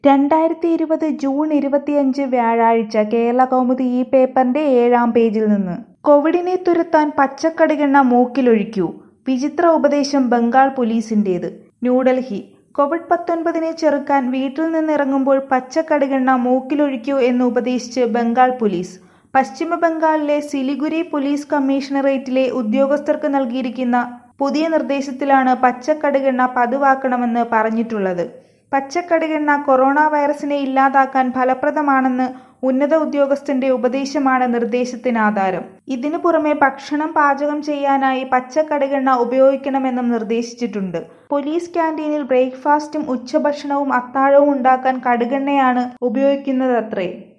രണ്ടായിരത്തി ഇരുപത് ജൂൺ ഇരുപത്തിയഞ്ച് വ്യാഴാഴ്ച കേരളകൗമുദി ഈ പേപ്പറിന്റെ ഏഴാം പേജിൽ നിന്ന് കോവിഡിനെ തുരത്താൻ പച്ചക്കടുകെണ്ണ മൂക്കിലൊഴിക്കൂ വിചിത്ര ഉപദേശം ബംഗാൾ പോലീസിന്റേത് ന്യൂഡൽഹി കോവിഡ് പത്തൊൻപതിനെ ചെറുക്കാൻ വീട്ടിൽ നിന്നിറങ്ങുമ്പോൾ പച്ചക്കടുകെണ്ണ മൂക്കിലൊഴിക്കൂ എന്ന് ഉപദേശിച്ച് ബംഗാൾ പോലീസ് പശ്ചിമ ബംഗാളിലെ സിലിഗുരി പോലീസ് കമ്മീഷണറേറ്റിലെ ഉദ്യോഗസ്ഥർക്ക് നൽകിയിരിക്കുന്ന പുതിയ നിർദ്ദേശത്തിലാണ് പച്ചക്കടുകെണ്ണ പതിവാക്കണമെന്ന് പറഞ്ഞിട്ടുള്ളത് പച്ചക്കടുകെണ്ണ കൊറോണ വൈറസിനെ ഇല്ലാതാക്കാൻ ഫലപ്രദമാണെന്ന് ഉന്നത ഉദ്യോഗസ്ഥന്റെ ഉപദേശമാണ് നിർദ്ദേശത്തിനാധാരം ഇതിനു പുറമെ ഭക്ഷണം പാചകം ചെയ്യാനായി പച്ചക്കടുകെണ്ണ ഉപയോഗിക്കണമെന്നും നിർദ്ദേശിച്ചിട്ടുണ്ട് പോലീസ് ക്യാന്റീനിൽ ബ്രേക്ക്ഫാസ്റ്റും ഉച്ചഭക്ഷണവും അത്താഴവും ഉണ്ടാക്കാൻ കടുകെണ്ണയാണ് ഉപയോഗിക്കുന്നതത്രേ